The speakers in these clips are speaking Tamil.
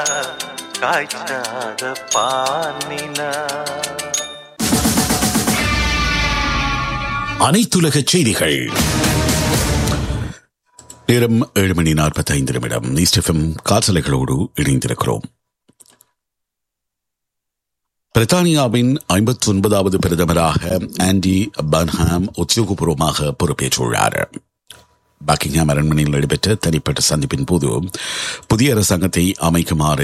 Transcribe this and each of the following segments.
காய்ச்சாத பானிலா அனைத்துலக செய்திகள் நேரம் ஏழு மணி நாற்பத்தைந்து நிமிடம் ஈஸ்டெஃபம் காசலைகளோடு இணைந்திருக்கிறோம் பிரித்தானியாவின் ஐம்பத்தி ஒன்பதாவது பிரதமராக ஆண்டி பன்ஹாம் உத்தியோகபூர்வமாக பொறுப்பேற்றுள்ளார் பக்கிங்ஹாம் அரண்மனையில் நடைபெற்ற தனிப்பட்ட சந்திப்பின் போது புதிய அரசாங்கத்தை அமைக்குமாறு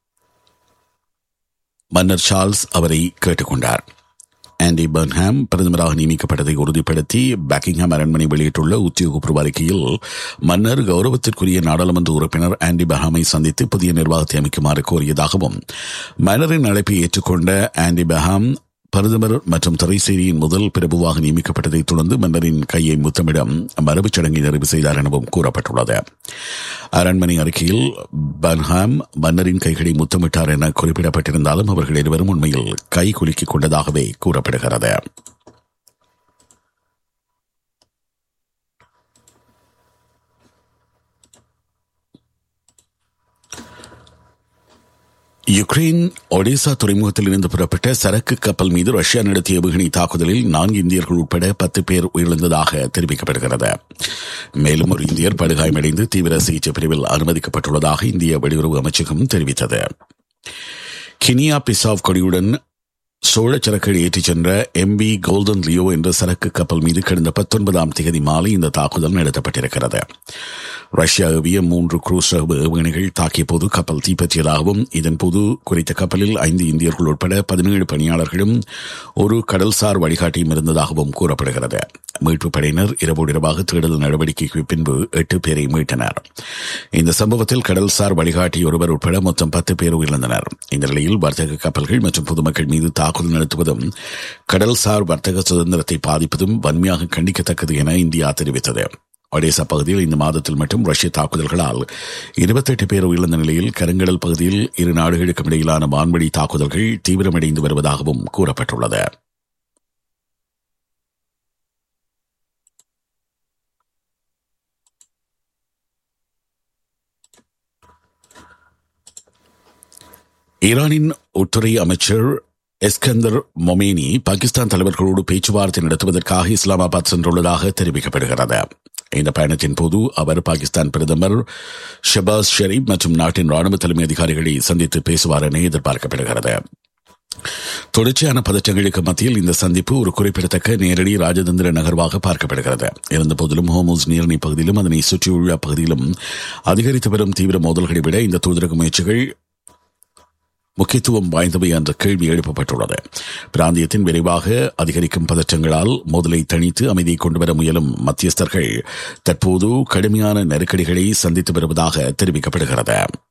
மன்னர் சார்ல்ஸ் அவரை கேட்டுக்கொண்டார் ஆண்டி பர்ன்ஹாம் பிரதமராக நியமிக்கப்பட்டதை உறுதிப்படுத்தி பக்கிங்ஹாம் அரண்மனை வெளியிட்டுள்ள உத்தியோகபூர்வ அறிக்கையில் மன்னர் கௌரவத்திற்குரிய நாடாளுமன்ற உறுப்பினர் ஆண்டி பஹாமை சந்தித்து புதிய நிர்வாகத்தை அமைக்குமாறு கோரியதாகவும் மன்னரின் அழைப்பை ஏற்றுக்கொண்ட ஆண்டி பஹாம் பிரதமர் மற்றும் திரைசேரியின் முதல் பிரபுவாக நியமிக்கப்பட்டதைத் தொடர்ந்து மன்னரின் கையை முத்தமிடம் மரபுச் சடங்கை நிறைவு செய்தார் எனவும் கூறப்பட்டுள்ளது அரண்மனை அறிக்கையில் பன்ஹாம் மன்னரின் கைகளை முத்தமிட்டார் என குறிப்பிடப்பட்டிருந்தாலும் அவர்கள் இருவரும் உண்மையில் கை குலுக்கிக் கொண்டதாகவே கூறப்படுகிறது யுக்ரைன் ஒடிசா துறைமுகத்தில் இருந்து புறப்பட்ட சரக்கு கப்பல் மீது ரஷ்யா நடத்திய ஏவுகணை தாக்குதலில் நான்கு இந்தியர்கள் உட்பட பத்து பேர் உயிரிழந்ததாக தெரிவிக்கப்படுகிறது மேலும் ஒரு இந்தியர் படுகாயமடைந்து தீவிர சிகிச்சை பிரிவில் அனுமதிக்கப்பட்டுள்ளதாக இந்திய வெளியுறவு அமைச்சகம் தெரிவித்தது கினியா பிசாவ் கொடியுடன் சோழ சரக்குகள் ஏற்றிச் சென்ற எம்பி கோல்டன் லியோ என்ற சரக்கு கப்பல் மீது கடந்த பத்தொன்பதாம் தேதி மாலை இந்த தாக்குதல் நடத்தப்பட்டிருக்கிறது ரஷ்யா ஏவிய மூன்று குரூஸ் ஏவுகணைகள் தாக்கிய போது கப்பல் தீப்பற்றியதாகவும் இதன்போது குறித்த கப்பலில் ஐந்து இந்தியர்கள் உட்பட பதினேழு பணியாளர்களும் ஒரு கடல்சார் வழிகாட்டியும் இருந்ததாகவும் கூறப்படுகிறது மீட்புப் படையினர் இரவோடு இரவாக தேடுதல் நடவடிக்கைக்கு பின்பு எட்டு பேரை மீட்டனர் இந்த சம்பவத்தில் கடல்சார் வழிகாட்டி ஒருவர் உட்பட மொத்தம் பத்து பேர் உயிரிழந்தனர் இந்த நிலையில் வர்த்தக கப்பல்கள் மற்றும் பொதுமக்கள் மீது தாக்குதல் நடத்துவதும் கடல்சார் வர்த்தக சுதந்திரத்தை பாதிப்பதும் வன்மையாக கண்டிக்கத்தக்கது என இந்தியா தெரிவித்தது ஒடேசா பகுதியில் இந்த மாதத்தில் மட்டும் ரஷ்ய தாக்குதல்களால் இருபத்தெட்டு பேர் உயிரிழந்த நிலையில் கருங்கடல் பகுதியில் இரு நாடுகளுக்கும் இடையிலான வான்வழி தாக்குதல்கள் தீவிரமடைந்து வருவதாகவும் கூறப்பட்டுள்ளது ஈரானின் உள்துறை அமைச்சர் எஸ்கந்தர் மொமேனி பாகிஸ்தான் தலைவர்களோடு பேச்சுவார்த்தை நடத்துவதற்காக இஸ்லாமாபாத் சென்றுள்ளதாக தெரிவிக்கப்படுகிறது இந்த பயணத்தின் போது அவர் பாகிஸ்தான் பிரதமர் ஷபாஸ் ஷெரீப் மற்றும் நாட்டின் ராணுவ தலைமை அதிகாரிகளை சந்தித்து பேசுவார் என எதிர்பார்க்கப்படுகிறது தொடர்ச்சியான பதற்றங்களுக்கு மத்தியில் இந்த சந்திப்பு ஒரு குறிப்பிடத்தக்க நேரடி ராஜதந்திர நகர்வாக பார்க்கப்படுகிறது இருந்தபோதிலும் ஹோமோஸ் நீரணி பகுதியிலும் அதனை சுற்றியுள்ள பகுதியிலும் அதிகரித்து வரும் தீவிர மோதல்களை விட இந்த தூதரக முயற்சிகள் முக்கியத்துவம் வாய்ந்தவை என்ற கேள்வி எழுப்பப்பட்டுள்ளது பிராந்தியத்தின் விரைவாக அதிகரிக்கும் பதற்றங்களால் மோதலை தணித்து அமைதியை கொண்டுவர முயலும் மத்தியஸ்தர்கள் தற்போது கடுமையான நெருக்கடிகளை சந்தித்து வருவதாக தெரிவிக்கப்படுகிறது